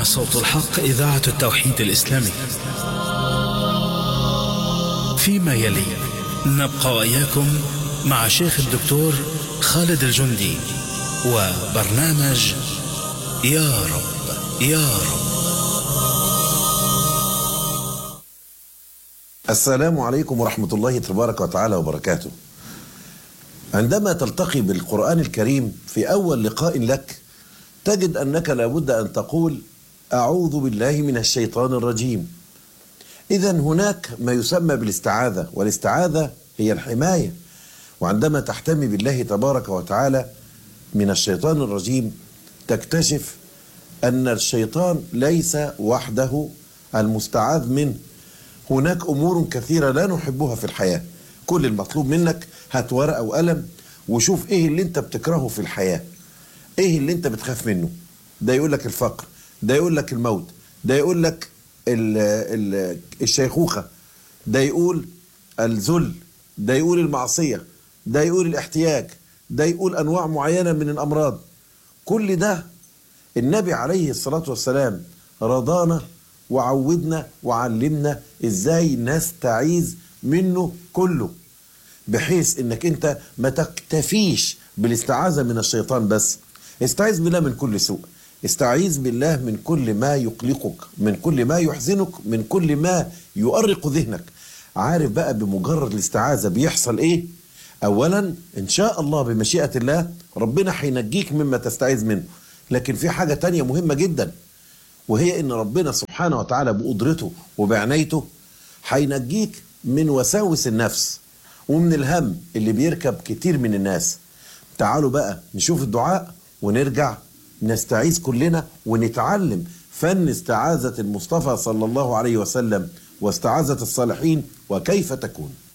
هنا صوت الحق إذاعة التوحيد الإسلامي فيما يلي نبقى وإياكم مع شيخ الدكتور خالد الجندي وبرنامج يا رب يا رب السلام عليكم ورحمة الله تبارك وتعالى وبركاته عندما تلتقي بالقرآن الكريم في أول لقاء لك تجد أنك لابد أن تقول أعوذ بالله من الشيطان الرجيم إذا هناك ما يسمى بالاستعاذة والاستعاذة هي الحماية وعندما تحتمي بالله تبارك وتعالى من الشيطان الرجيم تكتشف أن الشيطان ليس وحده المستعاذ منه هناك أمور كثيرة لا نحبها في الحياة كل المطلوب منك هات ورقة وقلم وشوف إيه اللي أنت بتكرهه في الحياة إيه اللي أنت بتخاف منه ده يقول لك الفقر ده يقول لك الموت ده يقول لك ال ال الشيخوخة ده يقول الذل ده يقول المعصية ده يقول الاحتياج ده يقول أنواع معينة من الأمراض كل ده النبي عليه الصلاة والسلام رضانا وعودنا وعلمنا ازاي نستعيذ منه كله بحيث انك انت ما تكتفيش بالاستعاذة من الشيطان بس استعيذ بالله من كل سوء استعيذ بالله من كل ما يقلقك من كل ما يحزنك من كل ما يؤرق ذهنك عارف بقى بمجرد الاستعاذة بيحصل ايه اولا ان شاء الله بمشيئة الله ربنا هينجيك مما تستعيذ منه لكن في حاجة تانية مهمة جدا وهي ان ربنا سبحانه وتعالى بقدرته وبعنايته هينجيك من وساوس النفس ومن الهم اللي بيركب كتير من الناس تعالوا بقى نشوف الدعاء ونرجع نستعيذ كلنا ونتعلم فن استعاذة المصطفى صلى الله عليه وسلم واستعاذة الصالحين وكيف تكون